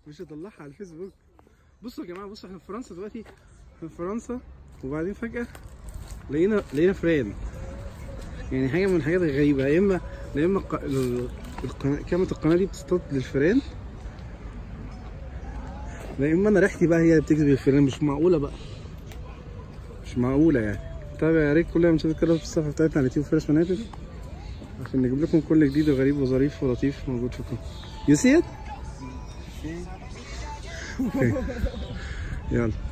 مش هطلعها على الفيسبوك بصوا يا جماعه بصوا احنا في فرنسا دلوقتي في فرنسا وبعدين فجاه لقينا لقينا فران يعني حاجه من الحاجات الغريبه يا اما يا اما الق- ال- القناه كاميرا القناه دي بتصطاد للفئران لا اما انا ريحتي بقى هي اللي بتجذب الفئران مش معقوله بقى مش معقوله يعني طيب يا ريت كلنا مشاهدة كده في الصفحه بتاعتنا على يوتيوب فيرست مناتف عشان نجيب لكم كل جديد وغريب وظريف ولطيف موجود في القناه يو سي ات؟ اوكي يلا